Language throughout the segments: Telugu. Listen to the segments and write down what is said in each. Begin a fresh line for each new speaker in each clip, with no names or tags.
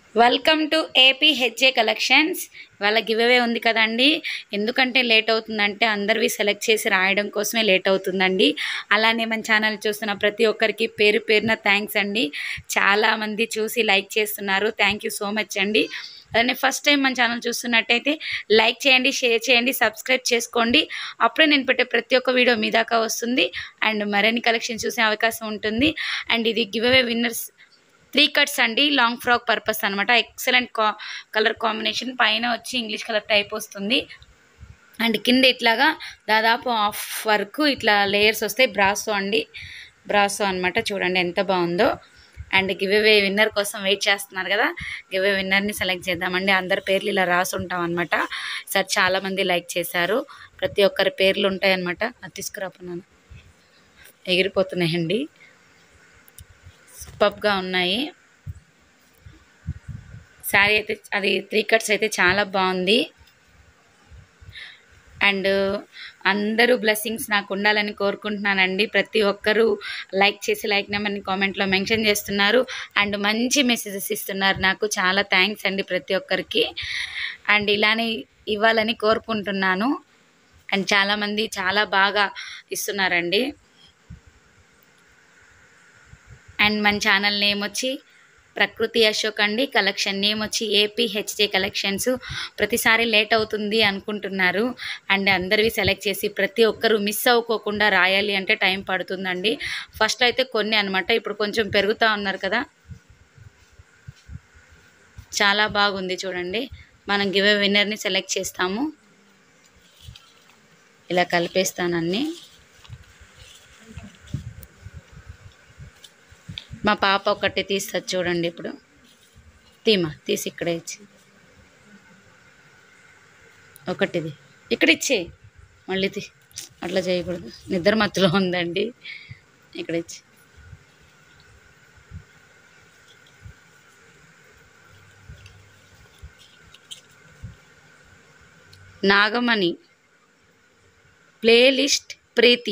welcome to AP H A collections వాళ్ళ గివ్ అవే ఉంది కదండి ఎందుకంటే లేట్ అవుతుందంటే అందరివి సెలెక్ట్ చేసి రాయడం కోసమే లేట్ అవుతుందండి అలానే మన ఛానల్ చూస్తున్న ప్రతి ఒక్కరికి పేరు పేరున థ్యాంక్స్ అండి చాలామంది చూసి లైక్ చేస్తున్నారు థ్యాంక్ యూ సో మచ్ అండి అలానే ఫస్ట్ టైం మన ఛానల్ చూస్తున్నట్టయితే లైక్ చేయండి షేర్ చేయండి సబ్స్క్రైబ్ చేసుకోండి అప్పుడే నేను పెట్టే ప్రతి ఒక్క వీడియో మీ దాకా వస్తుంది అండ్ మరిన్ని కలెక్షన్ చూసే అవకాశం ఉంటుంది అండ్ ఇది giveaway winners three cuts అండి లాంగ్ ఫ్రాక్ పర్పస్ అనమాట ఎక్సలెంట్ కా కలర్ కాంబినేషన్ పైన వచ్చి ఇంగ్లీష్ కలర్ టైప్ వస్తుంది అండ్ కింద ఇట్లాగా దాదాపు హాఫ్ వరకు ఇట్లా లేయర్స్ వస్తాయి బ్రాసో అండి బ్రాసో అనమాట చూడండి ఎంత బాగుందో అండ్ గివ్వే విన్నర్ కోసం వెయిట్ చేస్తున్నారు కదా గివ్వే విన్నర్ని సెలెక్ట్ చేద్దామండి అందరి పేర్లు ఇలా రాసి ఉంటాం అనమాట సార్ చాలామంది లైక్ చేశారు ప్రతి ఒక్కరి పేర్లు ఉంటాయన్నమాట అది తీసుకురాపున్నాను ఎగిరిపోతున్నాయండి సూపర్గా ఉన్నాయి శారీ అయితే అది త్రీ కట్స్ అయితే చాలా బాగుంది అండ్ అందరూ బ్లెస్సింగ్స్ నాకు ఉండాలని కోరుకుంటున్నానండి ప్రతి ఒక్కరూ లైక్ చేసి లైక్ నెంబర్ని కామెంట్లో మెన్షన్ చేస్తున్నారు అండ్ మంచి మెసేజెస్ ఇస్తున్నారు నాకు చాలా థ్యాంక్స్ అండి ప్రతి ఒక్కరికి అండ్ ఇలానే ఇవ్వాలని కోరుకుంటున్నాను అండ్ చాలామంది చాలా బాగా ఇస్తున్నారండి అండ్ మన ఛానల్ నేమ్ వచ్చి ప్రకృతి అశోక్ అండి కలెక్షన్ నేమ్ వచ్చి ఏపీ హెచ్జే కలెక్షన్స్ ప్రతిసారి లేట్ అవుతుంది అనుకుంటున్నారు అండ్ అందరివి సెలెక్ట్ చేసి ప్రతి ఒక్కరు మిస్ అవ్వకోకుండా రాయాలి అంటే టైం పడుతుందండి ఫస్ట్ అయితే కొన్ని అనమాట ఇప్పుడు కొంచెం పెరుగుతూ ఉన్నారు కదా చాలా బాగుంది చూడండి మనం గివ్ విన్నర్ని సెలెక్ట్ చేస్తాము ఇలా కలిపేస్తానన్నీ మా పాప ఒకటి తీస్తుంది చూడండి ఇప్పుడు తీమా తీసి ఇక్కడ ఇచ్చి ఒకటిది ఇక్కడ ఇచ్చే మళ్ళీ తీ అట్లా చేయకూడదు నిద్ర మత్తులో ఉందండి ఇక్కడ ఇచ్చి Nagamani playlist Preethi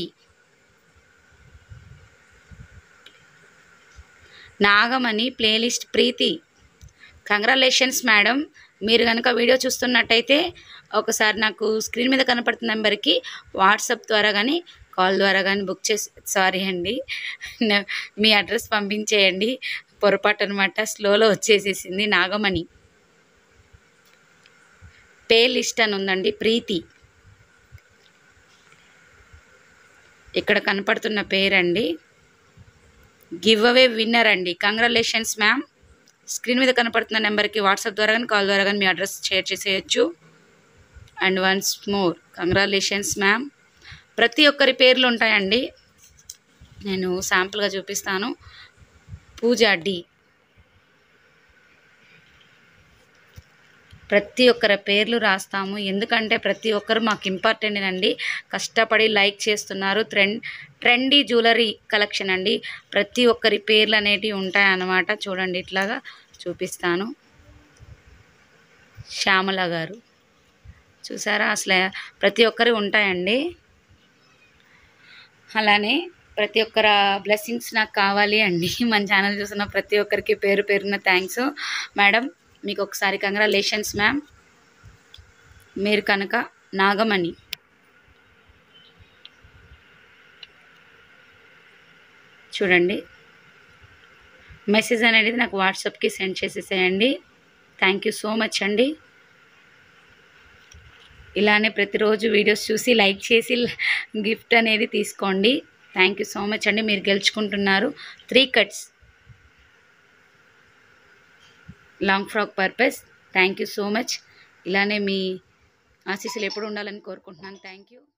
Nagamani playlist Preethi congratulations madam మీరు కనుక వీడియో చూస్తున్నట్టయితే ఒకసారి నాకు స్క్రీన్ మీద కనపడుతున్న నెంబర్కి వాట్సాప్ ద్వారా కానీ కాల్ ద్వారా కానీ బుక్ చేసి సారీ అండి నా- మీ అడ్రస్ పంపించేయండి పొరపాటు అనమాట స్లోలో వచ్చేసేసింది నాగమణి పే లిస్ట్ అని ఉందండి ప్రీతి ఇక్కడ కనపడుతున్న పేరండి గివ్ అవే విన్నర్ అండి కంగ్రాలేషన్స్ మ్యామ్ స్క్రీన్ మీద కనపడుతున్న నెంబర్కి వాట్సాప్ ద్వారా కానీ కాల్ ద్వారా కానీ మీ అడ్రస్ షేర్ చేసేయచ్చు and once more congratulations ma'am ప్రతి ఒక్కరి పేర్లు ఉంటాయండి నేను శాంపుల్గా చూపిస్తాను పూజ డి ప్రతి ఒక్కరి పేర్లు రాస్తాము ఎందుకంటే ప్రతి ఒక్కరు మాకు ఇంపార్టెంట్ అండి కష్టపడి లైక్ చేస్తున్నారు ట్రెండ్ ట్రెండీ జ్యువెలరీ కలెక్షన్ అండి ప్రతి ఒక్కరి పేర్లు అనేటివి ఉంటాయన్నమాట చూడండి ఇట్లాగా చూపిస్తాను శ్యామల గారు చూసారా అసలు ప్రతి ఒక్కరి ఉంటాయండి అలానే ప్రతి ఒక్కర బ్లెస్సింగ్స్ నాకు కావాలి అండి మన ఛానల్ చూసిన ప్రతి ఒక్కరికి పేరు పేరున థ్యాంక్స్ మేడం మీకు ఒకసారి కంగ్రాలేషన్స్ మ్యామ్ మీరు కనుక నాగమణి చూడండి మెసేజ్ అనేది నాకు వాట్సాప్కి సెండ్ చేసేసేయండి థ్యాంక్ యూ సో మచ్ అండి ఇలానే ప్రతిరోజు వీడియోస్ చూసి లైక్ చేసి గిఫ్ట్ అనేది తీసుకోండి థ్యాంక్ యూ సో మచ్ అండి మీరు గెలుచుకుంటున్నారు three cuts long frock purpose thank you so much ఇలానే మీ ఆశీస్సులు ఎప్పుడు ఉండాలని కోరుకుంటున్నాను థ్యాంక్ యూ